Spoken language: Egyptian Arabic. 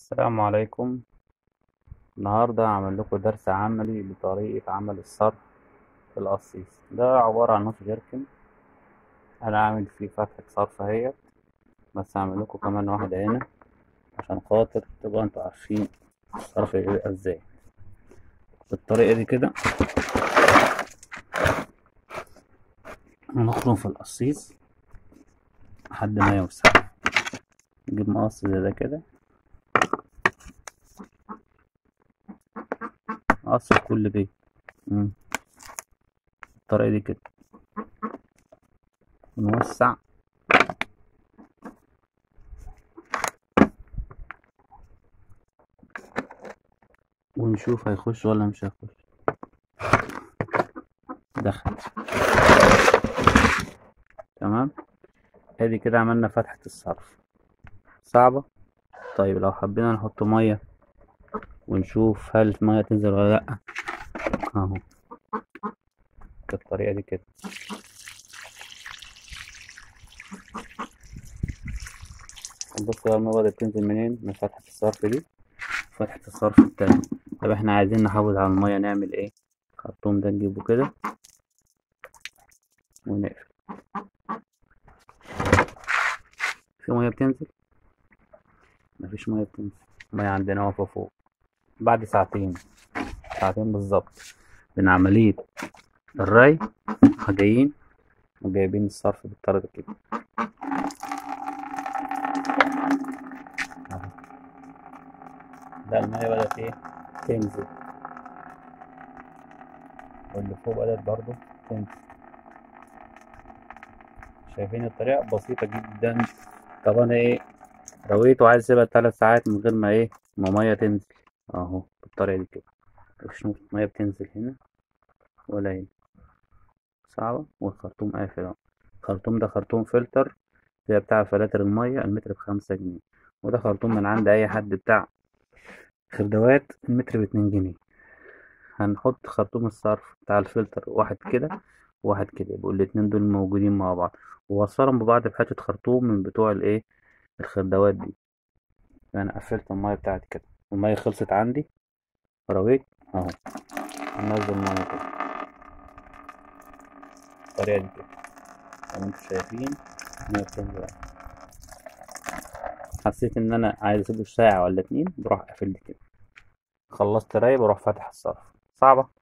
السلام عليكم النهاردة هعمل لكم درس عملي لطريقة عمل الصرف في القصيص ده عبارة عن نص جركن أنا عامل فيه فتحة صرف اهيت بس هعمل لكم كمان واحدة هنا عشان خاطر تبقوا انتوا عارفين الصرف بيبقى ازاي بالطريقة دي كده نخرم في القصيص لحد ما يوسع نجيب مقص زي ده كده مقص في كل بيت مم. بالطريقة دي كده ونوسع ونشوف هيخش ولا مش هيخش دخل تمام ادي كده عملنا فتحة الصرف صعبة طيب لو حبينا نحط مية ونشوف هل المية تنزل ولا لأ اهو بالطريقة دي كده بص بقى المية بدأت تنزل منين من فتحة الصرف دي فتحة الصرف التانية طب احنا عايزين نحافظ على المية نعمل ايه الخرطوم ده نجيبه كده ونقفل في مية بتنزل مفيش مية بتنزل المية عندنا واقفة فوق بعد ساعتين ساعتين بالظبط من عملية الري جايين وجايبين الصرف بالطريقة كده اهو ده المية بدأت ايه تنزل واللي فوق بدأت برضه تنزل شايفين الطريقة بسيطة جدا طب انا ايه رويت وعايز اسيبها تلات ساعات من غير ما ايه ما مية تنزل اهو بالطريقة دي كده مفيش نقطة مية بتنزل هنا ولا هنا صعبة والخرطوم قافل اهو الخرطوم ده خرطوم فلتر زي بتاع فلاتر المية المتر بخمسة جنيه وده خرطوم من عند أي حد بتاع خردوات المتر باتنين جنيه هنحط خرطوم الصرف بتاع الفلتر واحد كده وواحد كده يبقوا الاتنين دول موجودين مع بعض ووصلهم ببعض بحتة خرطوم من بتوع الايه الخردوات دي انا قفلت المية بتاعتي كده المية خلصت عندي رويت اهو ننزل المية كده بالطريقة دي كده زي ما انتوا شايفين المية بتنزل اهي. حسيت ان انا عايز اسيبه ساعة ولا اتنين بروح قافل دي كده خلصت راي بروح فاتح الصرف صعبة